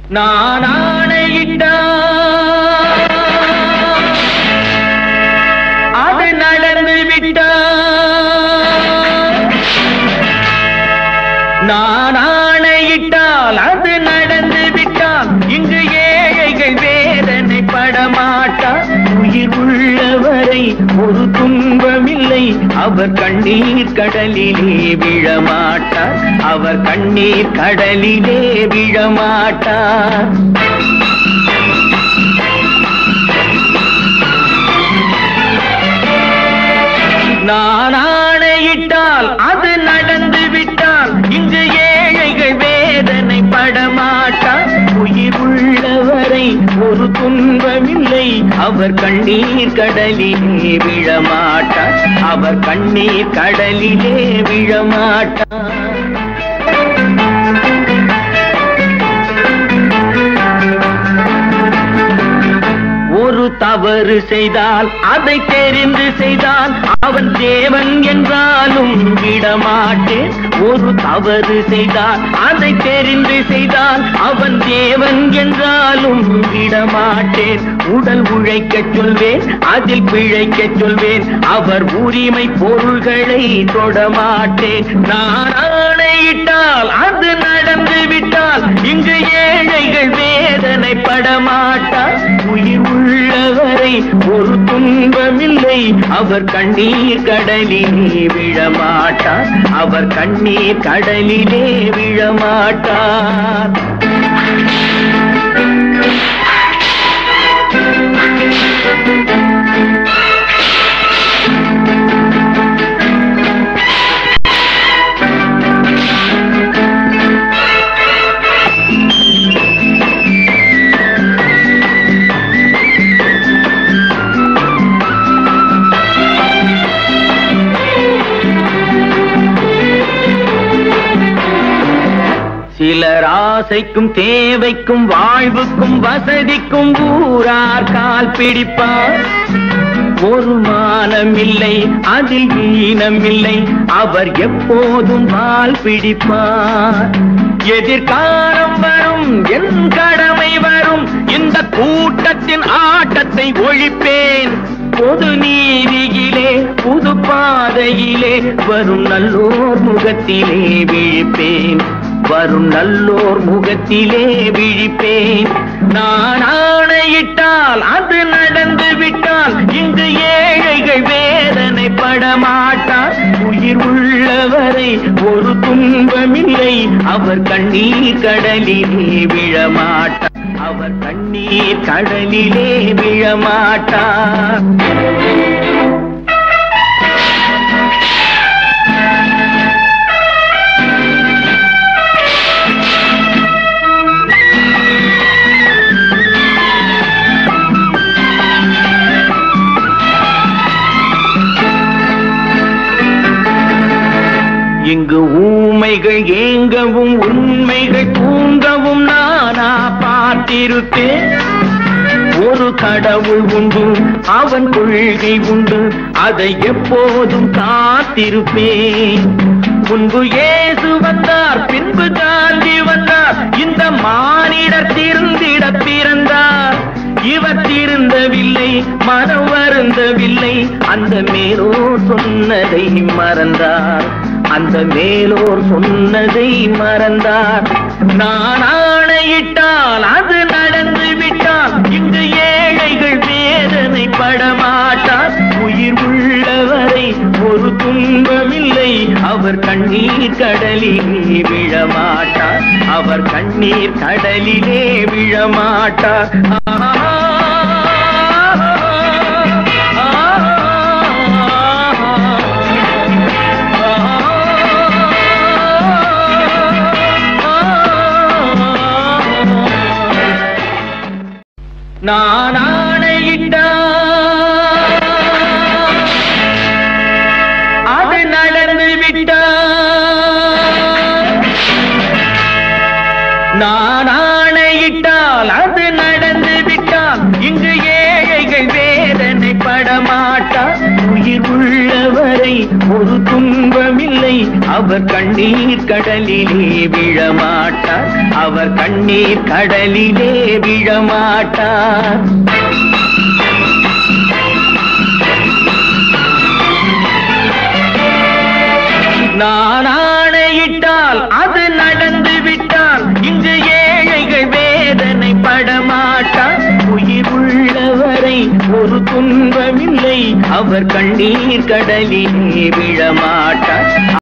நான் ஆணையிட்டா அது நடந்து விட்டா நான் ஆணையிட்டால் அது நடந்து விட்டால் இங்கு ஏழைகள் வேதனை படமாட்டா உயிர் உள்ளவரை ஒரு துன்பமில்லை அவர் கண்ணீர் கடலிலே விழமாட்டார் அவர் கண்ணீர் கடலிலே விழமாட்டார் நான் ஆணையிட்டால் அது நடந்து விட்டால் இங்கு ஏழைகள் வேதனை படமாட்டார் உயிர் உள்ளவரை ஒரு துன்பமில்லை அவர் கண்ணீர் கடலிலே விழமாட்டார் அவர் கண்ணீர் கடலிலே விழமாட்டார் ஒரு தவறு செய்தால் அதை தெரிந்து செய்தால் அவன் தேவன் என்றாலும் விடமாட்டேன் ஒரு தவறு செய்தால் அதை தெரிந்து செய்தால் அவன் தேவன் என்றாலும் விடமாட்டேன் உடல் உழைக்கச் சொல்வேன் அதில் பிழைக்கச் சொல்வேன் அவர் உரிமை பொருள்களை தொடமாட்டேன் நான் ஆணையிட்டால் அது நடந்து விட்டால் இங்கு ஏழைகள் வேதனை படமாட்டார் உயிர் உள்ளவரை ஒரு துன்பமில்லை அவர் கண்ணீர் கடலிலே விழமாட்டார் அவர் கண்ணீர் கடலிலே விழமாட்டார் சிலர் ஆசைக்கும் தேவைக்கும் வாழ்வுக்கும் வசதிக்கும் ஊரார் கால் பிடிப்பார் ஒரு மானமில்லை அதில் ஈனமில்லை அவர் எப்போதும் வால் பிடிப்பார் எதிர்காலம் வரும் என் கடமை வரும் இந்த கூட்டத்தின் ஆட்டத்தை ஒழிப்பேன் பொது நீதியிலே புது பாதையிலே வரும் நல்லோர் முகத்திலே விழிப்பேன் வரும் நல்லோர் முகத்திலே விழிப்பேன் நான் ஆணையிட்டால் அது நடந்து விட்டால் இங்கு ஏழைகள் வேதனை படமாட்டார் உயிர் உள்ளவரை ஒரு துன்பமில்லை அவர் கண்ணீர் கடலிலே விழமாட்டார் அவர் கண்ணீர் கடலிலே விழமாட்டார் இங்கு ஊமைகள் ஏங்கவும் உண்மைகள் தூங்கவும் நானா பார்த்திருப்பேன் ஒரு கடவுள் உண்டு அவன் கொள்கை உண்டு அதை எப்போதும் காத்திருப்பேன் முன்பு இயேசு வந்தார் பின்பு காந்தி வந்தார் இந்த மானிடர் திருந்திட பிறந்தார் இவர் திருந்தவில்லை மனம் வருந்தவில்லை அந்த மேலோர் சொன்னதை மறந்தார் அந்த மேலோர் சொன்னதை மறந்தார் நான் ஆணையிட்டால் அது நடந்து விட்டால் இங்கு ஏழைகள் வேதனை படமாட்டார் உயிர் உள்ளவரை ஒரு துன்பமில்லை அவர் கண்ணீர் கடலிலே விழமாட்டார் அவர் கண்ணீர் கடலிலே விழமாட்டார் நான் ஆணையிட்டா அது நடந்து விட்டா நான் ஆணையிட்டால் அது நடந்து விட்டால் இங்கு ஏழைகள் வேதனை படமாட்டார் உயிர் உள்ளவரை ஒரு துன்பமில்லை அவர் அவர் கண்ணீர் கடலிலே விழமாட்டார் அவர் கண்ணீர் கடலிலே விழமாட்டார் நான் ஆணையிட்டால் அது நடந்து விட்டால் இங்கு ஏழைகள் வேதனை படமாட்டார் உயிர் உள்ளவரை ஒரு துன்பமில்லை அவர் கண்ணீர் கடலிலே விழமாட்டார்